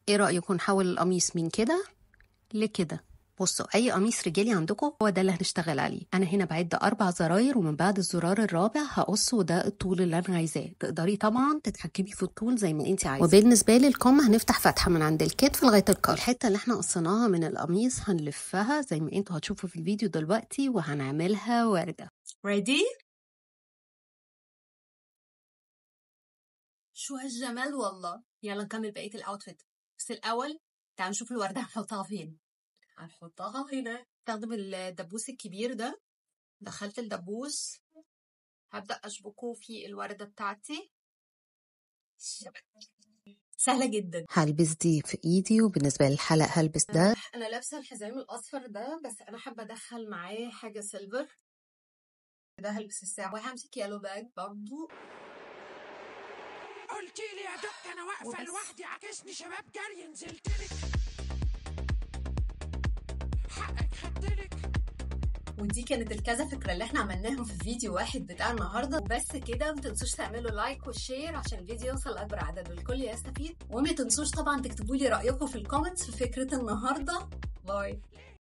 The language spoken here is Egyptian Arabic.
ايه رأيكم نحول القميص من كده لكده بصوا اي قميص رجالي عندكم هو ده اللي هنشتغل عليه انا هنا بعد اربع زراير ومن بعد الزرار الرابع هقص وده الطول اللي انا عايزاه تقدري طبعا تتحكمي في الطول زي ما انت عايزه وبالنسبه لي الكم هنفتح فتحه من عند الكتف لغايه الكر الحته اللي احنا قصيناها من القميص هنلفها زي ما انتوا هتشوفوا في الفيديو دلوقتي وهنعملها ورده ready شو هالجمال والله يلا نكمل بقية الاوتفيت بس الأول تعالوا نشوف الوردة هنحطها فين هنحطها هنا استخدم الدبوس الكبير ده دخلت الدبوس هبدأ أشبكه في الوردة بتاعتي شبك. سهلة جدا هلبس دي في ايدي وبالنسبه للحلق هلبس ده أنا لابسة الحزام الأصفر ده بس أنا حابة أدخل معاه حاجة سيلفر ده هلبس الساعة وهمسك يالو باج برضو قلت لي يا دك انا واقفه وبس. لوحدي عكسني شباب جري نزلت لك حقك خدتلك ودي كانت الكذا فكرة اللي احنا عملناهم في فيديو واحد بتاع النهاردة وبس كده ما تنسوش تعملوا لايك وشير عشان الفيديو يوصل لأكبر عدد والكل يستفيد وما تنسوش طبعا تكتبوا لي رأيكم في الكومنتس في فكرة النهاردة باي